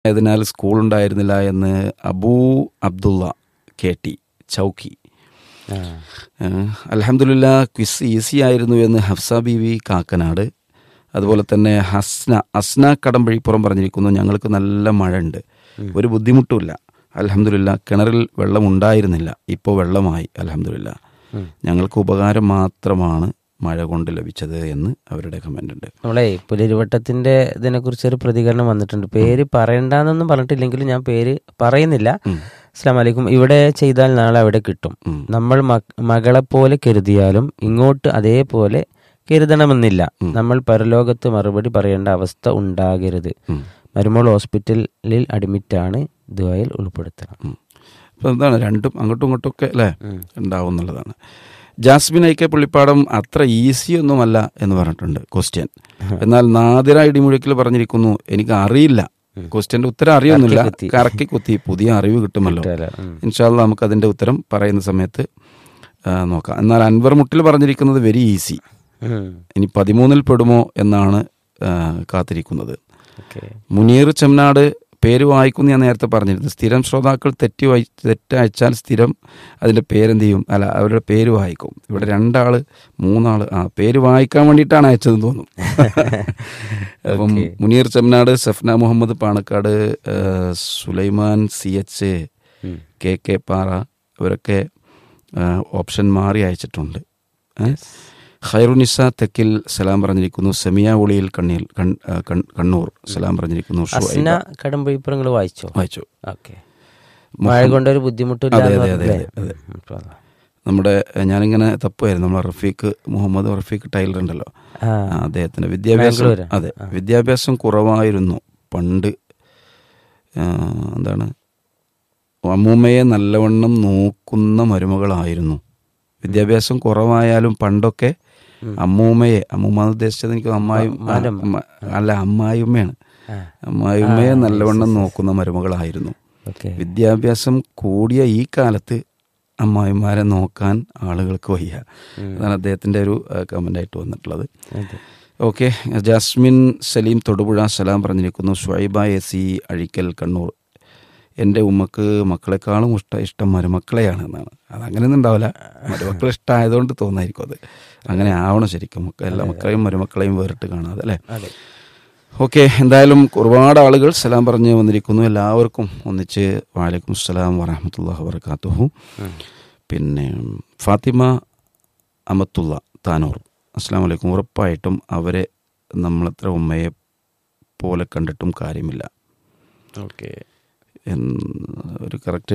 ആയതിനാൽ സ്കൂൾ ഉണ്ടായിരുന്നില്ല എന്ന് അബൂ അബ്ദുള്ള കെ ടി ചൗക്കി ആ. അലഹമുല്ല ക്വിസ് ഈസി ആയിരുന്നു എന്ന് ഹഫ്സ ബീവി കാക്കനാട് അതുപോലെ തന്നെ ഹസ്ന അസ്ന കടമ്പഴിപ്പുറം പറഞ്ഞിരിക്കുന്നു ഞങ്ങൾക്ക് നല്ല മഴ ഉണ്ട് ഒരു ബുദ്ധിമുട്ടുമില്ല അലഹമുല്ല കിണറിൽ വെള്ളം ഉണ്ടായിരുന്നില്ല ഇപ്പോൾ വെള്ളമായി അലഹമുല്ല ഉം. ഞങ്ങൾക്ക് ഉപകാരം മാത്രമാണ് മഴ കൊണ്ട് ലഭിച്ചത് എന്ന് അവരുടെ കമൻ്റ് ഉണ്ട് നമ്മളെ പുലരിവട്ടത്തിന്റെ ഇതിനെ കുറിച്ച് ഒരു പ്രതികരണം വന്നിട്ടുണ്ട് പേര് പറയണ്ടെന്നൊന്നും പറഞ്ഞിട്ടില്ലെങ്കിലും ഞാൻ പേര് പറയുന്നില്ല ഉം. അസ്ലാം വലൈക്കും ഇവിടെ ചെയ്താൽ നാളെ അവിടെ കിട്ടും ഉം. നമ്മൾ മക- മകളെപ്പോലെ കരുതിയാലും ഇങ്ങോട്ട് അതേപോലെ കരുതണമെന്നില്ല നമ്മൾ പരലോകത്ത് മറുപടി പറയേണ്ട അവസ്ഥ ഉണ്ടാകരുത് ഉം. മരുമോൾ ഹോസ്പിറ്റലിൽ അഡ്മിറ്റാണ് ദുബായിൽ ഉൾപ്പെടുത്തണം ഉം. അപ്പോൾ എന്താണ് രണ്ടും അങ്ങോട്ടും ഇങ്ങോട്ടും ഒക്കെ അല്ലേ ഉം. ഉണ്ടാവും എന്നുള്ളതാണ് ജാസ്മിൻ ഐ കെ പുള്ളിപ്പാടം അത്ര ഈസി ഒന്നുമല്ല എന്ന് പറഞ്ഞിട്ടുണ്ട് ക്വസ്റ്റ്യൻ എന്നാൽ നാദിര ഇടിമുഴക്കിൽ പറഞ്ഞിരിക്കുന്നു എനിക്ക് അറിയില്ല ക്വസ്റ്റ്യൻ്റെ ഉത്തരം അറിയൊന്നുമില്ല കറക്കി കുത്തി. കറക്കി കുത്തി പുതിയ അറിവ് കിട്ടുമല്ലോ കിട്ടുമല്ലോ. ഉം. ഇൻഷാല്ല നമുക്ക് അതിൻ്റെ ഉത്തരം പറയുന്ന സമയത്ത് ആ, നോക്കാം എന്നാൽ അൻവർ മുട്ടിൽ പറഞ്ഞിരിക്കുന്നത് വെരി ഈസി ഉം. ഇനി പതിമൂന്നിൽ പെടുമോ എന്നാണ് ആ, കാത്തിരിക്കുന്നത് ഓക്കേ. മുനീർ ചെമ്മനാട് പേര് വായിക്കുന്നു ഞാൻ നേരത്തെ പറഞ്ഞിരുന്നു സ്ഥിരം ശ്രോതാക്കൾ തെറ്റി വായി തെറ്റയച്ചാൽ സ്ഥിരം അതിൻ്റെ പേരെന്ത് ചെയ്യും അല്ല അവരുടെ പേര് വായിക്കും ഇവിടെ രണ്ടാള് മൂന്നാള് ആ പേര് വായിക്കാൻ വേണ്ടിയിട്ടാണ് അയച്ചതെന്ന് തോന്നും അപ്പം മുനീർ ചെമ്മനാട് സഫ്ന മുഹമ്മദ് പാണക്കാട് ആ, സുലൈമാൻ സി എച്ച് ഉം. കെ കെ പാറ ഇവരൊക്കെ ആ, ഓപ്ഷൻ മാറി അയച്ചിട്ടുണ്ട് ഏ? ഖൈറുനിസ തെക്കിൽ സലാം പറഞ്ഞിരിക്കുന്നു സെമിയ ഒളിയിൽ കണ്ണീർ കൺ- ആ, കൺ- കണ്ണൂർ സലാം പറഞ്ഞിരിക്കുന്നു ഷുഐബ. അസ്ന കടമ്പഴിപ്പുറം നിങ്ങൾ വായിച്ചോ വായിച്ചു ഓക്കെ മഴ കൊണ്ടൊരു ബുദ്ധിമുട്ടില്ല അതെ, എന്ന് അതെ, അതെ, പറഞ്ഞില്ലേ? അതെ, ഉം, ഇപ്പൊ അതാ. നമ്മുടെ ഏ, ഞാനിങ്ങനെ തപ്പുമായിരുന്നു നമ്മളെ റഫീഖ് മുഹമ്മദ് റഫീഖ് ടൈലർ ഉണ്ടല്ലോ ആ, ആ, അദ്ദേഹത്തിന് വിദ്യാഭ്യാസം ബാംഗ്ലൂരാ? അതെ വിദ്യാഭ്യാസം കുറവായിരുന്നു പണ്ട് ആ, എന്താണ് അമ്മൂമ്മയെ നല്ലവണ്ണം നോക്കുന്ന മരുമകളായിരുന്നു വിദ്യാഭ്യാസം കുറവായാലും പണ്ടൊക്കെ അമ്മൂമ്മയെ അമ്മൂമ്മ എന്ന് ഉദ്ദേശിച്ചത് എനിക്ക് അമ്മായി അമ്മ- അല്ല അമ്മായിമ്മയാണ് ആ. അമ്മായിമ്മയെ നല്ലവണ്ണം നോക്കുന്ന മരുമകളായിരുന്നു ഓക്കെ വിദ്യാഭ്യാസം കൂടിയ ഈ കാലത്ത് അമ്മായിമാരെ നോക്കാൻ ആളുകൾക്ക് വയ്യ അതാണ് അദ്ദേഹത്തിൻ്റെ ഒരു കമൻ്റ് ആയിട്ട് വന്നിട്ടുള്ളത് അതെ. ഓക്കെ ജാസ്മിൻ സലീം തൊടുപുഴ സലാം പറഞ്ഞിരിക്കുന്നു ഷുഐബ എ സി അഴിക്കൽ കണ്ണൂർ എൻ്റെ ഉമ്മക്ക് മക്കളെക്കാളും ഇഷ്ട ഇഷ്ടം മരുമക്കളെയാണ് എന്നാണ് അത് അങ്ങനെയൊന്നും ഉണ്ടാവില്ല മരുമക്കൾ ഇഷ്ടമായതുകൊണ്ട് തോന്നായിരിക്കും അത് അങ്ങനെ ആവണം ശരിക്കും മക്ക- എല്ലാ മക്കളെയും മരുമക്കളെയും വേറിട്ട് കാണാതെ അല്ലേ അതെ ഓക്കെ എന്തായാലും ഒരുപാട് ആളുകൾ സലാം പറഞ്ഞ് വന്നിരിക്കുന്നു എല്ലാവർക്കും ഒന്നിച്ച് വാലൈക്കും സലാം വറഹമത്തല്ലാ വർക്കാത്തുഹു പിന്നെ ഫാത്തിമ അമത്തുള്ള താനൂർ അസ്സാം വലൈക്കും ഉറപ്പായിട്ടും അവരെ നമ്മളത്ര ഉമ്മയെ പോലെ കണ്ടിട്ടും കാര്യമില്ല ഓക്കെ എന്ന് ഒരു കറക്റ്റ്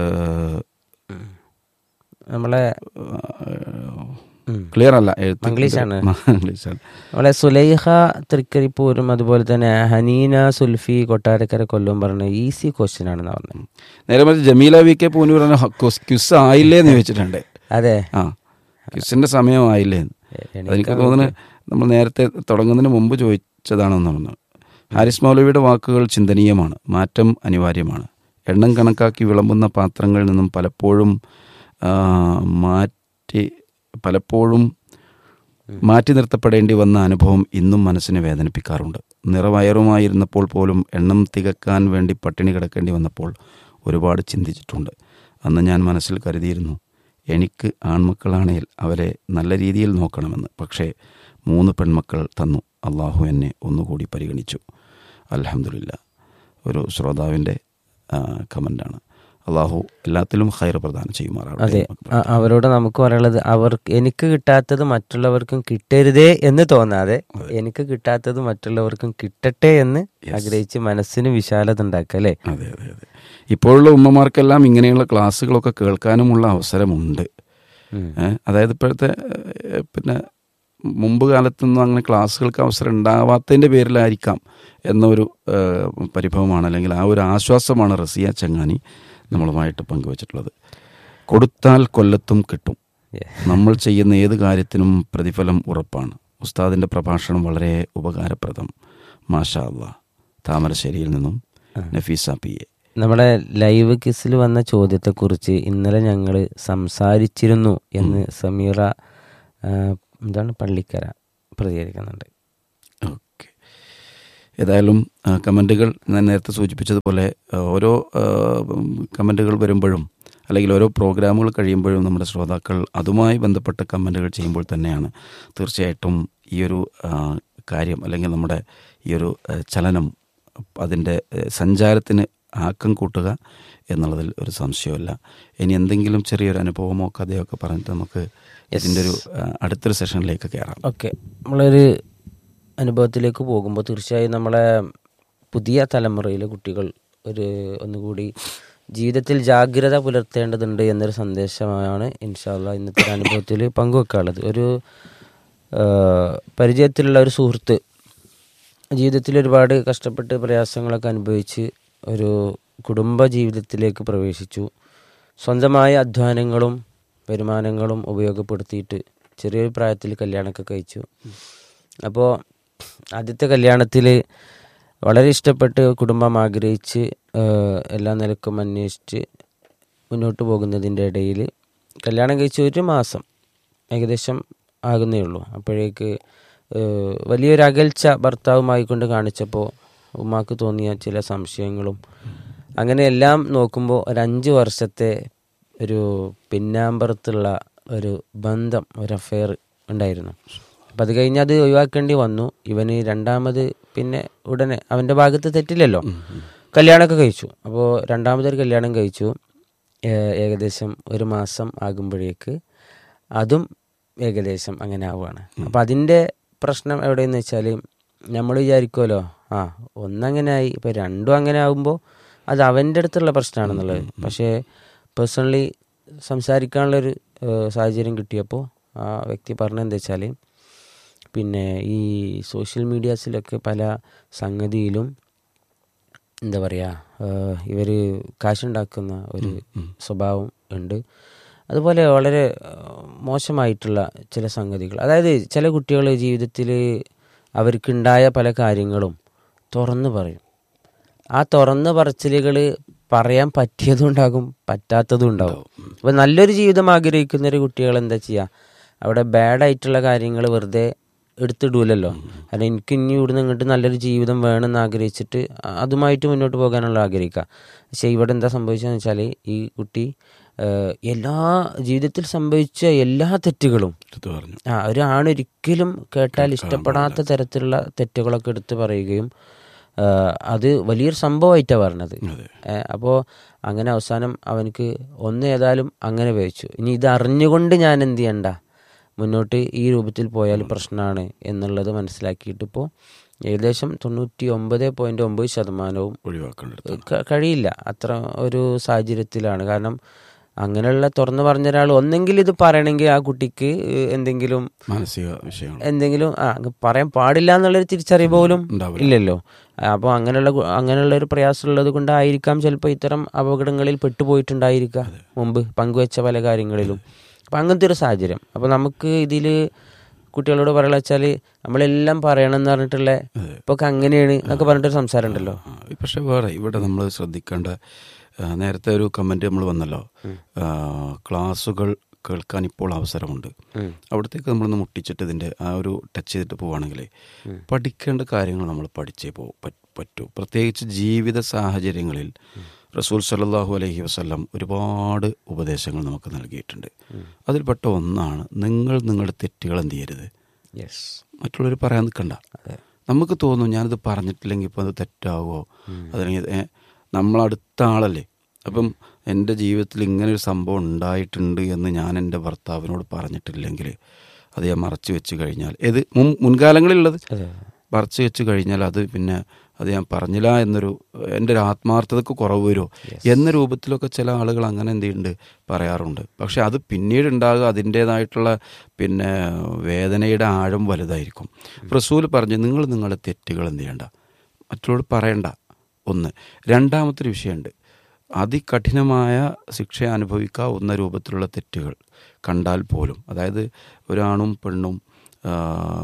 നമ്മളെ ഉം. ക്ലിയർ അല്ല എഴുത്ത് മംഗ്ലീഷാണ്. മംഗ്ലീഷാണ് നമ്മളെ സുലൈഹ തൃക്കരിപ്പൂരും അതുപോലെ തന്നെ ഹനീന സുൽഫി കൊട്ടാരക്കര കൊല്ലം പറഞ്ഞ ഈസി ക്വസ്റ്റ്യൻ ആണെന്ന് പറഞ്ഞത് നേരെ മറിച്ച് Jameela V K Poonoor quiz ആയില്ലേ എന്ന് ചോദിച്ചിട്ടുണ്ട് അതെ ആ ക്വിസിന്റെ സമയമായില്ലേ എന്ന്. അതെനിക്ക് തോന്നുന്നു നമ്മൾ നേരത്തെ തുടങ്ങുന്നതിന് മുമ്പ് ചോദിച്ചതാണെന്ന് തോന്നുന്നു ഹാരിസ് മൗലവിയുടെ വാക്കുകൾ ചിന്തനീയമാണ് മാറ്റം അനിവാര്യമാണ് എണ്ണം കണക്കാക്കി വിളമ്പുന്ന പാത്രങ്ങളിൽ നിന്നും പലപ്പോഴും ആ, മാറ്റി പലപ്പോഴും മാറ്റി നിർത്തപ്പെടേണ്ടി വന്ന അനുഭവം ഇന്നും മനസ്സിനെ വേദനിപ്പിക്കാറുണ്ട് നിറവയറുമായിരുന്നപ്പോൾ പോലും എണ്ണം തികക്കാൻ വേണ്ടി പട്ടിണി കിടക്കേണ്ടി വന്നപ്പോൾ ഒരുപാട് ചിന്തിച്ചിട്ടുണ്ട് അന്ന് ഞാൻ മനസ്സിൽ കരുതിയിരുന്നു എനിക്ക് ആൺമക്കളാണേൽ അവരെ നല്ല രീതിയിൽ നോക്കണമെന്ന് പക്ഷേ മൂന്ന് പെൺമക്കൾ തന്നു അള്ളാഹു എന്നെ ഒന്നുകൂടി പരിഗണിച്ചു അലഹമില്ല ഒരു ശ്രോതാവിൻ്റെ കമൻ്റാണ് അള്ളാഹു എല്ലാത്തിലും ഹൈർ പ്രദാനം അതെ ചെയ്യുമാറാവട്ടെ അ- അവരോട് നമുക്ക് പറയാനുള്ളത് അവർക്ക് എനിക്ക് കിട്ടാത്തത് മറ്റുള്ളവർക്കും കിട്ടരുതേ എന്ന് തോന്നാതെ എനിക്ക് കിട്ടാത്തത് മറ്റുള്ളവർക്കും കിട്ടട്ടെ എന്ന് ആഗ്രഹിച്ച് മനസ്സിന് വിശാലത ഉണ്ടാക്കുക അല്ലേ അതെ അതെ അതെ ഇപ്പോഴുള്ള ഉമ്മമാർക്കെല്ലാം ഇങ്ങനെയുള്ള ക്ലാസ്സുകളൊക്കെ കേൾക്കാനുമുള്ള അവസരമുണ്ട് ഉം. ഏ, അതായത് ഇപ്പോഴത്തെ ഏ, പിന്നെ മുമ്പ് കാലത്തൊന്നും അങ്ങനെ ക്ലാസ്സുകൾക്ക് അവസരം ഉണ്ടാവാത്തതിൻ്റെ പേരിലായിരിക്കാം എന്നൊരു ഏ, പരിഭവമാണ് അല്ലെങ്കിൽ ആ ഒരു ആശ്വാസമാണ് റസിയ ചങ്ങാനി നമ്മളുമായിട്ട് പങ്കുവച്ചിട്ടുള്ളത് കൊടുത്താൽ കൊല്ലത്തും കിട്ടും Yeah. നമ്മൾ ചെയ്യുന്ന ഏത് കാര്യത്തിനും പ്രതിഫലം ഉറപ്പാണ് ഉസ്താദിൻ്റെ പ്രഭാഷണം വളരെ ഉപകാരപ്രദം മാഷാ അള്ളാ താമരശ്ശേരിയിൽ നിന്നും നഫീസ പി എ നമ്മുടെ ലൈവ് കിസിൽ വന്ന ചോദ്യത്തെക്കുറിച്ച് ഇന്നലെ ഞങ്ങൾ സംസാരിച്ചിരുന്നു എന്ന് സമീറ ആ, എന്താണ് പള്ളിക്കര പ്രതികരിക്കുന്നുണ്ട് ഓക്കെ ഏതായാലും ആ, കമൻറ്റുകൾ ഞാൻ നേരത്തെ സൂചിപ്പിച്ചതുപോലെ ആ, ഓരോ ആ, ഉം, കമൻറ്റുകൾ വരുമ്പോഴും അല്ലെങ്കിൽ ഓരോ പ്രോഗ്രാമുകൾ കഴിയുമ്പോഴും നമ്മുടെ ശ്രോതാക്കൾ അതുമായി ബന്ധപ്പെട്ട കമൻറ്റുകൾ ചെയ്യുമ്പോൾ തന്നെയാണ് തീർച്ചയായിട്ടും ഈ ഒരു ആ, കാര്യം അല്ലെങ്കിൽ നമ്മുടെ ഈ ഒരു ആ, ചലനം അതിൻ്റെ ആ, സഞ്ചാരത്തിന് ആക്കം കൂട്ടുക എന്നുള്ളതിൽ ഒരു സംശയമില്ല ഇനി എന്തെങ്കിലും ചെറിയൊരു അനുഭവമോ കഥയോ ഒക്കെ പറഞ്ഞിട്ട് നമുക്ക് ഇതിൻ്റെ ഒരു ആ, അടുത്തൊരു സെഷനിലേക്ക് കയറാം ഓക്കെ നമ്മളൊരു അനുഭവത്തിലേക്ക് പോകുമ്പോൾ തീർച്ചയായും നമ്മളെ പുതിയ തലമുറയിലെ കുട്ടികൾ ഒരു ഒന്നുകൂടി ജീവിതത്തിൽ ജാഗ്രത പുലർത്തേണ്ടതുണ്ട് എന്നൊരു സന്ദേശമാണ് ഇൻഷാല്ല ഇന്നത്തെ ഒരു അനുഭവത്തിൽ പങ്കുവെക്കാനുള്ളത് ഒരു ആ, പരിചയത്തിലുള്ള ഒരു സുഹൃത്ത് ജീവിതത്തിൽ ഒരുപാട് കഷ്ടപ്പെട്ട് പ്രയാസങ്ങളൊക്കെ അനുഭവിച്ച് ഒരു കുടുംബ ജീവിതത്തിലേക്ക് പ്രവേശിച്ചു സ്വന്തമായ അധ്വാനങ്ങളും വരുമാനങ്ങളും ഉപയോഗപ്പെടുത്തിയിട്ട് ചെറിയൊരു പ്രായത്തിൽ കല്യാണമൊക്കെ കഴിച്ചു അപ്പോൾ ആദ്യത്തെ കല്യാണത്തിൽ വളരെ ഇഷ്ടപ്പെട്ട് കുടുംബം ആഗ്രഹിച്ച് ഏഹ്, എല്ലാ നിലക്കും അന്വേഷിച്ച് മുന്നോട്ട് പോകുന്നതിൻ്റെ ഇടയിൽ കല്യാണം കഴിച്ച് ഒരു മാസം ഏകദേശം ആകുന്നേ ഉള്ളൂ അപ്പോഴേക്ക് ഏഹ്, വലിയൊരു അകൽച്ച ഭർത്താവുമായി കൊണ്ട് കാണിച്ചപ്പോൾ ഉമ്മാക്ക് തോന്നിയ ചില സംശയങ്ങളും അങ്ങനെ എല്ലാം നോക്കുമ്പോൾ ഒരു അഞ്ച് വർഷത്തെ ഒരു പിന്നാമ്പറത്തുള്ള ഒരു ബന്ധം ഒരു അഫെയർ ഉണ്ടായിരുന്നു അപ്പം അത് കഴിഞ്ഞ് അത് ഒഴിവാക്കേണ്ടി വന്നു ഇവന് രണ്ടാമത് പിന്നെ ഉടനെ അവൻ്റെ ഭാഗത്ത് തെറ്റില്ലല്ലോ കല്യാണമൊക്കെ കഴിച്ചു അപ്പോൾ രണ്ടാമതൊരു കല്യാണം കഴിച്ചു ഏ- ഏകദേശം ഒരു മാസം ആകുമ്പോഴേക്ക് അതും ഏകദേശം അങ്ങനെ ആവുകയാണ് അപ്പം അതിൻ്റെ പ്രശ്നം എവിടെയെന്ന് വെച്ചാൽ നമ്മൾ വിചാരിക്കുമല്ലോ ആ ഒന്നങ്ങനെ ആയി ഇപ്പം രണ്ടും അങ്ങനെ ആകുമ്പോൾ അത് അവൻ്റെ അടുത്തുള്ള പ്രശ്നമാണെന്നുള്ളത് പക്ഷേ പേഴ്സണലി സംസാരിക്കാനുള്ളൊരു ഏഹ്, സാഹചര്യം കിട്ടിയപ്പോൾ ആ വ്യക്തി പറഞ്ഞെന്താ വെച്ചാൽ പിന്നെ ഈ സോഷ്യൽ മീഡിയാസിലൊക്കെ പല സംഗതിയിലും എന്താ പറയുക ഇവർ കാശുണ്ടാക്കുന്ന ഒരു സ്വഭാവം ഉണ്ട് അതുപോലെ വളരെ ആ, മോശമായിട്ടുള്ള ചില സംഗതികൾ അതായത് ചില കുട്ടികൾ ജീവിതത്തിൽ അവർക്കുണ്ടായ പല കാര്യങ്ങളും തുറന്നു പറയും ആ തുറന്ന് പറച്ചിലുകൾ പറയാൻ പറ്റിയതും ഉണ്ടാകും പറ്റാത്തതും ഉണ്ടാകും അപ്പൊ നല്ലൊരു ജീവിതം ആഗ്രഹിക്കുന്ന ഒരു കുട്ടികൾ എന്താ ചെയ്യുക അവിടെ ബാഡായിട്ടുള്ള കാര്യങ്ങൾ വെറുതെ എടുത്തിടൂലല്ലോ കാരണം എനിക്ക് ഇനി ഇവിടുന്ന് ഇങ്ങോട്ട് നല്ലൊരു ജീവിതം വേണമെന്ന് ആഗ്രഹിച്ചിട്ട് അതുമായിട്ട് മുന്നോട്ട് പോകാനുള്ള ആഗ്രഹിക്കുക പക്ഷെ ഇവിടെ എന്താ സംഭവിച്ചതെന്ന് വെച്ചാൽ ഈ കുട്ടി ഏഹ്, എല്ലാ ജീവിതത്തിൽ സംഭവിച്ച എല്ലാ തെറ്റുകളും എടുത്തു പറഞ്ഞു ആ ഒരാണൊരിക്കലും കേട്ടാൽ ഇഷ്ടപ്പെടാത്ത തരത്തിലുള്ള തെറ്റുകളൊക്കെ എടുത്ത് പറയുകയും ആ, അത് വലിയൊരു സംഭവമായിട്ടാണ് പറഞ്ഞത് അതെ അപ്പോൾ അങ്ങനെ അവസാനം അവനക്ക് ഒന്ന് ഏതായാലും അങ്ങനെ ഉപയോഗിച്ചു ഇനി ഇത് അറിഞ്ഞുകൊണ്ട് ഞാൻ എന്ത് ചെയ്യണ്ട മുന്നോട്ട് ഈ രൂപത്തിൽ പോയാൽ പ്രശ്നമാണ് എന്നുള്ളത് മനസ്സിലാക്കിയിട്ട് ഇപ്പോൾ ഏകദേശം തൊണ്ണൂറ്റി ഒമ്പത് പോയിന്റ് ഒമ്പത് ശതമാനവും ഒഴിവാക്കേണ്ടത് ക- കഴിയില്ല അത്ര ഒരു സാഹചര്യത്തിലാണ് കാരണം അങ്ങനെയുള്ള തുറന്നു പറഞ്ഞ ഒരാൾ ഒന്നെങ്കിൽ ഇത് പറയണമെങ്കിൽ ആ കുട്ടിക്ക് എന്തെങ്കിലും മാനസിക വിഷയങ്ങൾ എന്തെങ്കിലും ആ അങ്ങ് പറയാൻ പാടില്ല എന്നുള്ളൊരു തിരിച്ചറിവ് പോലും ഉണ്ടാവില്ല. ഇല്ലല്ലോ അപ്പോൾ അങ്ങനെയുള്ള കു- അങ്ങനെയുള്ള ഒരു പ്രയാസം ഉള്ളത് കൊണ്ടായിരിക്കാം ചിലപ്പോൾ ഇത്തരം അപകടങ്ങളിൽ പെട്ടുപോയിട്ടുണ്ടായിരിക്കാം മുമ്പ് പങ്കുവെച്ച പല കാര്യങ്ങളിലും അപ്പം അങ്ങനത്തെ ഒരു സാഹചര്യം അപ്പോൾ നമുക്ക് ഇതിൽ കുട്ടികളോട് പറയാനുള്ള വെച്ചാൽ നമ്മളെല്ലാം പറയണം എന്ന് പറഞ്ഞിട്ടുള്ള ഇപ്പൊ അങ്ങനെയാണ് എന്നൊക്കെ പറഞ്ഞിട്ടൊരു സംസാരം ഉണ്ടല്ലോ ആ, പക്ഷെ വേറെ ഇവിടെ നമ്മൾ ശ്രദ്ധിക്കേണ്ട ആ, നേരത്തെ ഒരു കമന്റ് നമ്മൾ വന്നല്ലോ ആ, ക്ലാസ്സുകൾ കേൾക്കാൻ ഇപ്പോൾ അവസരമുണ്ട് ഉം. അവിടത്തേക്ക് നമ്മളൊന്ന് മുട്ടിച്ചിട്ട് ഇതിൻ്റെ ആ ഒരു ടച്ച് ചെയ്തിട്ട് പോവുകയാണെങ്കിൽ പഠിക്കേണ്ട കാര്യങ്ങൾ നമ്മൾ പഠിച്ചേ പോ പറ്റ്- പറ്റൂ പ്രത്യേകിച്ച് ജീവിത സാഹചര്യങ്ങളിൽ റസൂൽ സല്ലല്ലാഹു അലൈഹി വസല്ലം ഒരുപാട് ഉപദേശങ്ങൾ നമുക്ക് നൽകിയിട്ടുണ്ട് അതിൽപ്പെട്ട ഒന്നാണ് നിങ്ങൾ നിങ്ങളുടെ തെറ്റുകൾ എന്ത് ചെയ്യരുത് യെസ് മറ്റുള്ളവർ പറയാൻ നിൽക്കണ്ട നമുക്ക് തോന്നും ഞാനിത് പറഞ്ഞിട്ടില്ലെങ്കിൽ ഇപ്പോൾ അത് തെറ്റാവോ അതല്ലെങ്കിൽ ഏ, നമ്മളടുത്ത ആളല്ലേ അപ്പം എൻ്റെ ജീവിതത്തിൽ ഇങ്ങനെ ഒരു സംഭവം ഉണ്ടായിട്ടുണ്ട് എന്ന് ഞാൻ എൻ്റെ ഭർത്താവിനോട് പറഞ്ഞിട്ടില്ലെങ്കിൽ അത് ഞാൻ മറച്ചു വെച്ച് കഴിഞ്ഞാൽ ഇത് മുൻ മുൻകാലങ്ങളിലുള്ളത് അതെ മറച്ചു വെച്ച് കഴിഞ്ഞാൽ അത് പിന്നെ അത് ഞാൻ പറഞ്ഞില്ല എന്നൊരു എൻ്റെ ഒരു ആത്മാർത്ഥതക്ക് കുറവ് വരുമോ എന്ന രൂപത്തിലൊക്കെ ചില ആളുകൾ അങ്ങനെ എന്ത് ചെയ്യുന്നുണ്ട് പറയാറുണ്ട് പക്ഷെ അത് പിന്നീട് ഉണ്ടാകുക അതിൻ്റേതായിട്ടുള്ള പിന്നെ വേദനയുടെ ആഴം വലുതായിരിക്കും റസൂൽ പറഞ്ഞു നിങ്ങൾ നിങ്ങളുടെ തെറ്റുകൾ എന്ത് ചെയ്യണ്ട മറ്റുള്ളവരോട് പറയണ്ട ഒന്ന് രണ്ടാമത്തെ ഒരു വിഷയമുണ്ട് അതികഠിനമായ ശിക്ഷ അനുഭവിക്കാവുന്ന രൂപത്തിലുള്ള തെറ്റുകൾ കണ്ടാൽ പോലും അതായത് ഒരാണും പെണ്ണും ആ,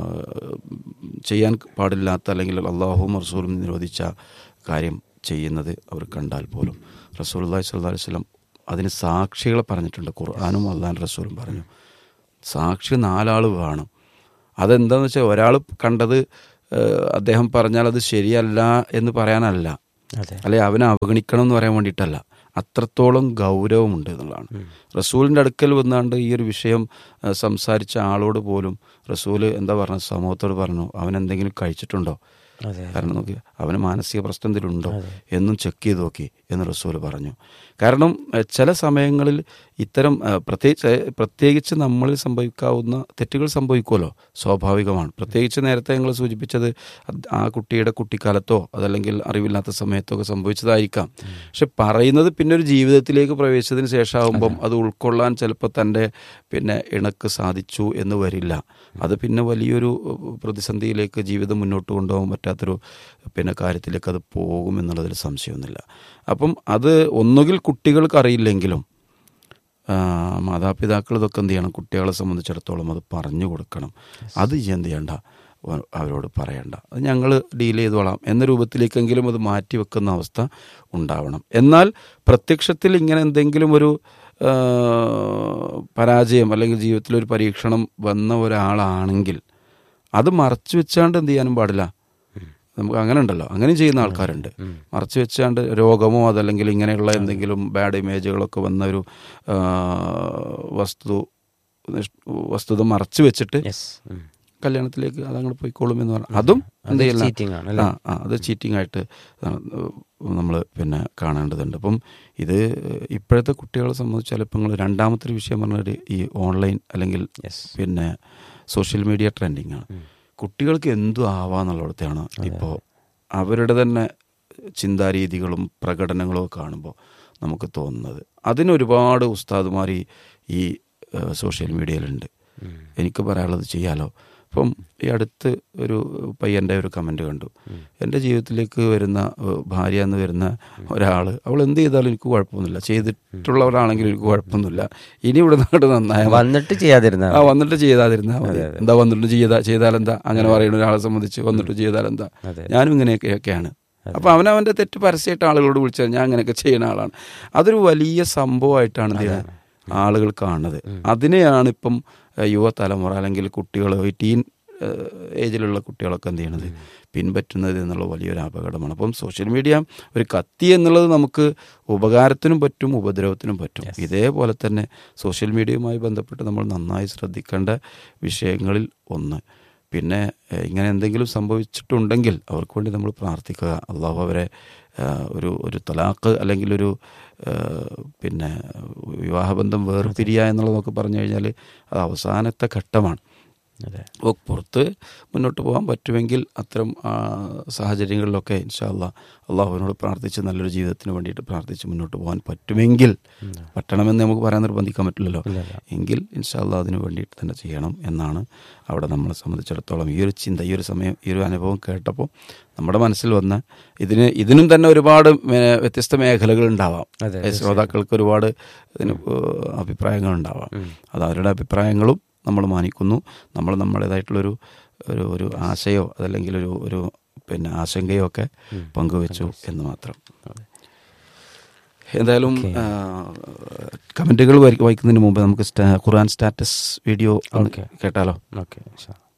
ചെയ്യാൻ പാടില്ലാത്ത അല്ലെങ്കിൽ അള്ളാഹുവും റസൂലും നിരോധിച്ച കാര്യം ചെയ്യുന്നത് അവർ കണ്ടാൽ പോലും റസൂൽ അള്ളാഹി സ്വല്ലാ അലൈഹി സ്വലം അതിന് സാക്ഷികളെ പറഞ്ഞിട്ടുണ്ട് ഖുർആാനും അള്ളാൻ റസൂലും പറഞ്ഞു സാക്ഷി നാലാൾ വേണം അതെന്താന്ന് വെച്ചാൽ ഒരാൾ കണ്ടത് ഏഹ്, അദ്ദേഹം പറഞ്ഞാൽ അത് ശരിയല്ല എന്ന് പറയാനല്ല അതെ അല്ലെ അവനെ അവഗണിക്കണം എന്ന് പറയാൻ വേണ്ടിയിട്ടല്ല അത്രത്തോളം ഗൗരവമുണ്ട് എന്നുള്ളതാണ് റസൂലിൻ്റെ അടുക്കൽ വന്നാണ്ട് ഈ ഒരു വിഷയം ഏഹ്, സംസാരിച്ച ആളോട് പോലും റസൂൽ എന്താ പറഞ്ഞത് സമൂഹത്തോട് പറഞ്ഞു അവൻ എന്തെങ്കിലും കഴിച്ചിട്ടുണ്ടോ അതെ കാരണം നോക്കി അവന് മാനസിക പ്രശ്നം എന്തെങ്കിലും ഉണ്ടോ എന്നും ചെക്ക് ചെയ്ത് നോക്കി എന്ന് റസൂൽ പറഞ്ഞു കാരണം ഏഹ്, ചില സമയങ്ങളിൽ ഇത്തരം ഏഹ്, പ്രത്യേകിച്ച് പ്രത്യേകിച്ച് നമ്മളിൽ സംഭവിക്കാവുന്ന തെറ്റുകൾ സംഭവിക്കുമല്ലോ സ്വാഭാവികമാണ് പ്രത്യേകിച്ച് നേരത്തെ ഞങ്ങൾ സൂചിപ്പിച്ചത് അത് ആ കുട്ടിയുടെ കുട്ടിക്കാലത്തോ അതല്ലെങ്കിൽ അറിവില്ലാത്ത സമയത്തോ ഒക്കെ സംഭവിച്ചതായിരിക്കാം പക്ഷെ പറയുന്നത് പിന്നെ ഒരു ജീവിതത്തിലേക്ക് പ്രവേശിച്ചതിന് ശേഷമാകുമ്പം അത് ഉൾക്കൊള്ളാൻ ചിലപ്പോൾ തൻ്റെ പിന്നെ ഇണക്ക് സാധിച്ചു എന്ന് വരില്ല അത് പിന്നെ വലിയൊരു ഏഹ്, പ്രതിസന്ധിയിലേക്ക് ജീവിതം മുന്നോട്ട് കൊണ്ടുപോകാൻ പറ്റാത്തൊരു പിന്നെ കാര്യത്തിലേക്ക് അത് പോകും എന്നുള്ളതിൽ സംശയമൊന്നുമില്ല അപ്പം അത് ഒന്നുകിൽ കുട്ടികൾക്ക് അറിയില്ലെങ്കിലും ആ, മാതാപിതാക്കൾ ഇതൊക്കെ എന്ത് ചെയ്യണം കുട്ടികളെ സംബന്ധിച്ചിടത്തോളം അത് പറഞ്ഞു കൊടുക്കണം അത് ഇജ്ജ് എന്ത് ചെയ്യണ്ട അവ- അവരോട് പറയണ്ട അത് ഞങ്ങൾ ഡീൽ ചെയ്തോളാം എന്ന രൂപത്തിലേക്കെങ്കിലും അത് മാറ്റി വെക്കുന്ന അവസ്ഥ ഉണ്ടാവണം എന്നാൽ പ്രത്യക്ഷത്തിൽ ഇങ്ങനെ എന്തെങ്കിലും ഒരു ആ, പരാജയം അല്ലെങ്കിൽ ജീവിതത്തിൽ ഒരു പരീക്ഷണം വന്ന ഒരാളാണെങ്കിൽ അത് മറച്ചു വെച്ചാണ്ട് എന്ത് ചെയ്യാനും പാടില്ല നമുക്ക് അങ്ങനെ ഉണ്ടല്ലോ അങ്ങനെ ചെയ്യുന്ന ആൾക്കാരുണ്ട് മറച്ചു വെച്ചാണ്ട് രോഗമോ അതല്ലെങ്കിൽ ഇങ്ങനെയുള്ള എന്തെങ്കിലും ബാഡ് ഇമേജുകളൊക്കെ വന്ന ഒരു ആ, വസ്തു നിഷ്- വസ്തുത മറച്ചു വെച്ചിട്ട് യെസ് കല്യാണത്തിലേക്ക് അതങ്ങനെ പോയിക്കോളും എന്ന് പറഞ്ഞു അതും എന്ത് ചെയ്യില്ല cheating ആണ് ആ ആ അത് ചീറ്റിംഗ് ആയിട്ട് നമ്മൾ പിന്നെ കാണേണ്ടതുണ്ട് അപ്പം ഇത് ഇപ്പോഴത്തെ കുട്ടികളെ സംബന്ധിച്ച് ചിലപ്പോൾ നിങ്ങൾ രണ്ടാമത്തെ ഒരു വിഷയം പറഞ്ഞാൽ ഈ ഓൺലൈൻ അല്ലെങ്കിൽ യെസ് പിന്നെ സോഷ്യൽ മീഡിയ ട്രെൻഡിങ് ആണ് കുട്ടികൾക്ക് എന്തും ആവാന്നുള്ളിടത്താണ് ഇപ്പോൾ അവരുടെ തന്നെ ചിന്താരീതികളും പ്രകടനങ്ങളും ഒക്കെ കാണുമ്പോൾ നമുക്ക് തോന്നുന്നത് അതിനൊരുപാട് ഉസ്താദുമാർ ഈ ഈ ഏഹ്, സോഷ്യൽ മീഡിയയിലുണ്ട് എനിക്ക് പറയാനുള്ളത് ചെയ്യാലോ അപ്പം ഈ അടുത്ത് ഒരു പയ്യൻ്റെ ഒരു കമൻറ്റ് കണ്ടു എൻ്റെ ജീവിതത്തിലേക്ക് വരുന്ന ഏഹ്, ഭാര്യ എന്ന് വരുന്ന ഒരാൾ അവൾ എന്ത് ചെയ്താലും എനിക്ക് കുഴപ്പമൊന്നുമില്ല ചെയ്തിട്ടുള്ളവരാണെങ്കിൽ എനിക്ക് കുഴപ്പമൊന്നുമില്ല ഇനി ഇവിടെ നാട് നന്നായ വന്നിട്ട് ചെയ്യാതിരുന്ന ആ വന്നിട്ട് ചെയ്താതിരുന്നാ മതി എന്താ വന്നിട്ട് ചെയ്താ ചെയ്താലെന്താ അങ്ങനെ പറയുന്ന ഒരാളെ സംബന്ധിച്ച് വന്നിട്ട് ചെയ്താലെന്താ അതെ. ഞാനും ഇങ്ങനെയൊക്കെയൊക്കെയാണ് അപ്പൊ അവനവന്റെ തെറ്റ് പരസ്യമായിട്ട് ആളുകളോട് വിളിച്ചാൽ ഞാൻ അങ്ങനെയൊക്കെ ചെയ്യുന്ന ആളാണ് അതൊരു വലിയ സംഭവമായിട്ടാണ് എന്ത് ചെയ്യുന്നത് ആളുകൾ കാണുന്നത് അതിനെയാണ് ഇപ്പം ഏഹ്, യുവതലമുറ അല്ലെങ്കിൽ കുട്ടികൾ ഈ ടീൻ ഏഹ്, ഏജിലുള്ള കുട്ടികളൊക്കെ എന്ത് ചെയ്യണത് പിൻപറ്റുന്നത് എന്നുള്ള വലിയൊരു അപകടമാണ് അപ്പം സോഷ്യൽ മീഡിയ ഒരു കത്തി എന്നുള്ളത് നമുക്ക് ഉപകാരത്തിനും പറ്റും ഉപദ്രവത്തിനും പറ്റും ഇതേപോലെ തന്നെ സോഷ്യൽ മീഡിയയുമായി ബന്ധപ്പെട്ട് നമ്മൾ നന്നായി ശ്രദ്ധിക്കേണ്ട വിഷയങ്ങളിൽ ഒന്ന് പിന്നെ ഏഹ്, ഇങ്ങനെ എന്തെങ്കിലും സംഭവിച്ചിട്ടുണ്ടെങ്കിൽ അവർക്ക് വേണ്ടി നമ്മൾ പ്രാർത്ഥിക്കുക അള്ളാഹു അവരെ ഏഹ്, ഒരു ഒരു തലാഖ് അല്ലെങ്കിൽ ഒരു ഏഹ്, പിന്നെ വിവാഹബന്ധം വേർപിരിയുക എന്നുള്ളതൊക്കെ പറഞ്ഞു കഴിഞ്ഞാൽ അത് അവസാനത്തെ ഘട്ടമാണ് അതെ അപ്പോൾ പുറത്ത് മുന്നോട്ട് പോകാൻ പറ്റുമെങ്കിൽ അത്തരം ആ, സാഹചര്യങ്ങളിലൊക്കെ ഇൻഷാല്ല അള്ളാഹുവിനോട് പ്രാർത്ഥിച്ച് നല്ലൊരു ജീവിതത്തിന് വേണ്ടിയിട്ട് പ്രാർത്ഥിച്ച് മുന്നോട്ട് പോകാൻ പറ്റുമെങ്കിൽ പറ്റണമെന്ന് നമുക്ക് പറയാൻ നിർബന്ധിക്കാൻ പറ്റില്ലല്ലോ എങ്കിൽ ഇൻഷാല്ല അതിന് വേണ്ടിയിട്ട് തന്നെ ചെയ്യണം എന്നാണ് അവിടെ നമ്മളെ സംബന്ധിച്ചിടത്തോളം ഈ ഒരു ചിന്ത ഈ ഒരു സമയം ഈ ഒരു അനുഭവം കേട്ടപ്പോൾ നമ്മുടെ മനസ്സിൽ വന്ന ഇതിന് ഇതിനും തന്നെ ഒരുപാട് മേ- വ്യത്യസ്ത മേഖലകൾ ഉണ്ടാവാം അതെ, ശ്രോതാക്കൾക്ക് ഒരുപാട് ഇതിന് ഏഹ്, അഭിപ്രായങ്ങൾ ഉണ്ടാവാം അത് അവരുടെ അഭിപ്രായങ്ങളും നമ്മൾ മാനിക്കുന്നു നമ്മൾ നമ്മുടേതായിട്ടുള്ളൊരു ഒരു ഒരു ആശയോ അതല്ലെങ്കിൽ ഒരു ഒരു പിന്നെ ആശങ്കയോ ഒക്കെ പങ്കുവെച്ചു എന്ന് മാത്രം എന്തായാലും ആ, കമന്റുകൾ വായി- വായിക്കുന്നതിന് മുമ്പ് നമുക്ക് സ്റ്റാ- ഖുർആൻ സ്റ്റാറ്റസ് വീഡിയോ ഒന്ന് ഓക്കെ. കേട്ടാലോ ഓക്കെ